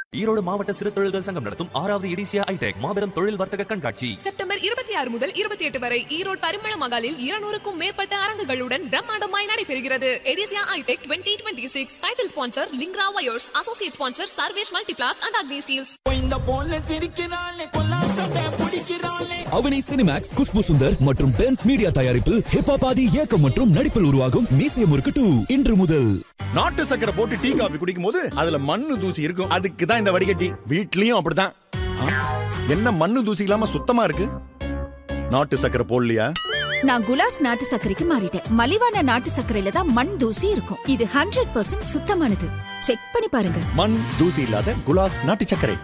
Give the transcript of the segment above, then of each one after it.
ஈரோடு மாவட்ட சிறு தொழில்கள் சங்கம் நடத்தும் ஆறாவது எடிசியா ஐடெக் மாபெரும் தொழில் வர்த்தக கண்காட்சி செப்டம்பர் இருபத்தி ஆறு முதல் இருபத்தி எட்டு வரை ஈரோடு பரிமள மகாலில் இருநூறுக்கும் மேற்பட்ட அரங்குகளுடன் பிரம்மாண்டமாய் நடைபெறுகிறது எடிசியா itech twenty twenty six title sponsor லிங்க்ரா wires associate sponsor Sarvesh multiplast and Agni steels இந்த பொண்ணு சிரிக்கிறாளே கொல்லாட்டை பிடிக்கிறாளே அவனி சினிமேக்ஸ் குஷ்பு சுந்தர் மற்றும் பென்ஸ் மீடியா தயாரிப்பில் ஹிப்பாபாதி இயக்கம் மற்றும் நடிப்பில் உருவாகும் மீசிய முறுக்கு டூ இன்று முதல் நாட்டு சக்கரை போட்டு டீ காபி குடிக்கும் போது அதுல மண்ணு தூசி இருக்கும் அதுக்கு தான் இந்த வடிகட்டி வீட்லயும் அப்படிதான் ஆ, என்ன மண்ணு தூசி இல்லாம சுத்தமா இருக்கு நாட்டு சக்கரை போடலையா நான் குலாஸ் நாட்டு சர்க்கரைக்கு மாறிட்டேன் மலிவான நாட்டு சர்க்கரையில தான் மண் தூசி இருக்கும் இது ஹண்ட்ரட் பர்சன்ட் சுத்தமானது செக் பண்ணி பாருங்க மண் தூசி இல்லாத குலாஸ் நாட்டு சர்க்கரை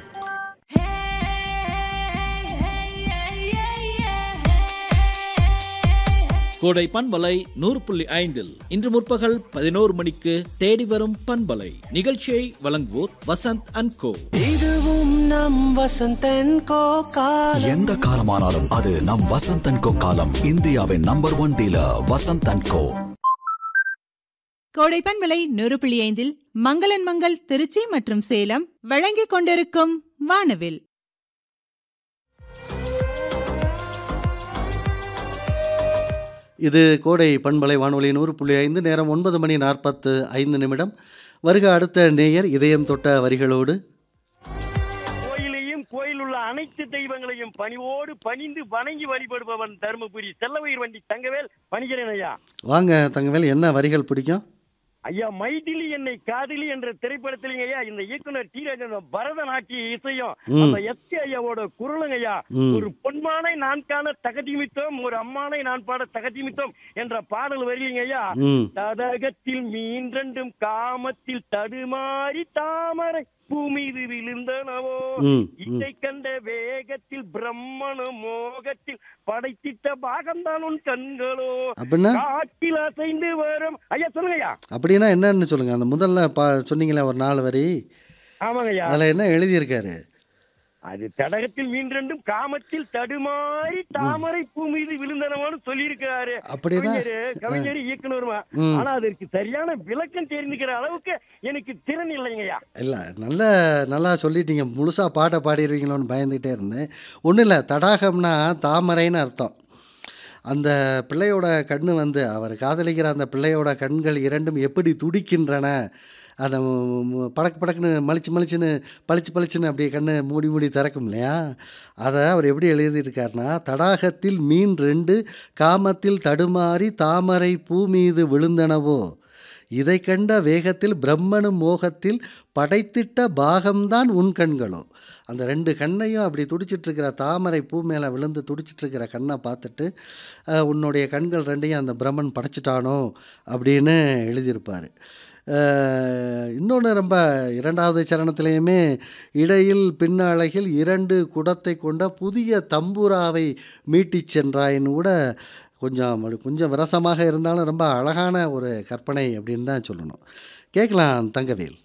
கோடை பண்பலை நூறு புள்ளி ஐந்தில் இன்று முற்பகல் பதினோரு மணிக்கு தேடி வரும் பண்பலை நிகழ்ச்சியை வழங்குவோர் வசந்த் அண்ட் கோ இதுவும் நம் வசந்தன் கோ காலம் எந்த காலமானாலும் அது நம் வசந்தன் கோ காலம் இந்தியாவின் number one dealer Vasanthan co கோடைப்பன் விலை நூறு புள்ளி ஐந்தில் மங்களன் மங்கள் திருச்சி மற்றும் சேலம் வழங்கிக் கொண்டிருக்கும் வானவில் இது கோடை பண்பலை வானொலி நூறு புள்ளி ஐந்து நேரம் ஒன்பது மணி நாற்பத்து ஐந்து நிமிடம் வருக அடுத்த நேயர் இதயம் தொட்ட வரிகளோடு கோயிலையும் கோயில் உள்ள அனைத்து தெய்வங்களையும் பணிவோடு பணிந்து வணங்கி வழிபடுபவன் தருமபுரி செல்லவயிர் வண்டி தங்கவேல் பணிகிறேன் ஐயா வாங்க தங்கவேல் என்ன வரிகள் பிடிக்கும் ஐயா மைதிலி என்னை காதலி என்ற திரைப்படத்திலேங்க ஐயா இந்த இயக்குனர் டி ராஜன் பரதநாட்டிய இசையும் ம். அந்த எஸ் ஐயாவோட குரலுங்க ஐயா ம். ஒரு பொன்மானை நான் காண தகதிமித்தோம் ஒரு அம்மானை நான் பாட தகதிமித்தோம் என்ற பாடல் வருவீங்க ஐயா ம். ததகத்தில் மீன் ரெண்டும் காமத்தில் தடுமாறி தாமரை பூமீது விழுந்தனவோ ம், ம். இதை கண்ட வேகத்தில் பிரம்மண மோகத்தில் படைத்திட்ட பாகம்தான் உன் கண்களோ அப்படின்னா காட்டில் அசைந்து வரும் ஐயா சொல்லுங்க ஐயா அப்படின்னா என்னன்னு சொல்லுங்க அந்த முதல்ல பா சொன்னீங்களே ஒரு நாலு வரி ஆமாங்க ஐயா அதில் என்ன எழுதியிருக்காரு அது தடகத்தில் மீன் ரெண்டும் காமத்தில் தடுமாறி தாமரை பூ மீது விழுந்தனவான்னு சொல்லியிருக்கிறாரு அப்படின்னா? கவிஞர் கவிஞர் இயக்குனருமா ம். ஆனா அதற்கு சரியான விளக்கம் தெரிஞ்சுக்கிற அளவுக்கு எனக்கு திறன் இல்லைங்கய்யா இல்லை நல்ல நல்லா சொல்லிட்டீங்க முழுசாக பாட்டை பாடிடுவீங்களோன்னு பயந்துகிட்டே இருந்தேன் ஒன்றும் இல்லை தடாகம்னா தாமரைன்னு அர்த்தம் அந்த பிள்ளையோட கண்ணு வந்து அவர் காதலிக்கிற அந்த பிள்ளையோட கண்கள் இரண்டும் எப்படி துடிக்கின்றன அதை ம- ம- படக்கு படக்குன்னு மலிச்சு மலிச்சுன்னு பளிச்சு பளிச்சுன்னு அப்படியே கண்ணு மூடி மூடி திறக்கும் இல்லையா அதை அவர் எப்படி எழுதியிருக்காருன்னா தடாகத்தில் மீன் ரெண்டு காமத்தில் தடுமாறி தாமரை பூ மீது விழுந்தனவோ இதை கண்ட வேகத்தில் பிரம்மனும் மோகத்தில் படைத்திட்ட பாகம்தான் உன் கண்களோ அந்த ரெண்டு கண்ணையும் அப்படி துடிச்சிட்டு இருக்கிற தாமரை பூ மேலே விழுந்து துடிச்சிட்டு இருக்கிற கண்ணை பார்த்துட்டு அஹ், உன்னுடைய கண்கள் ரெண்டையும் அந்த பிரம்மன் படைச்சிட்டானோ அப்படின்னு எழுதியிருப்பார் இன்னொன்று ரொம்ப இரண்டாவது சரணத்திலையுமே இடையில் பின்னழகில் இரண்டு குடத்தை கொண்ட புதிய தம்புராவை மீட்டிச் சென்றாயின்னு கூட கொஞ்சம் அப்படி கொஞ்சம் விரசமாக இருந்தாலும் ரொம்ப அழகான ஒரு கற்பனை அப்படின்னு தான் சொல்லணும் கேட்கலாம் தங்கவேல்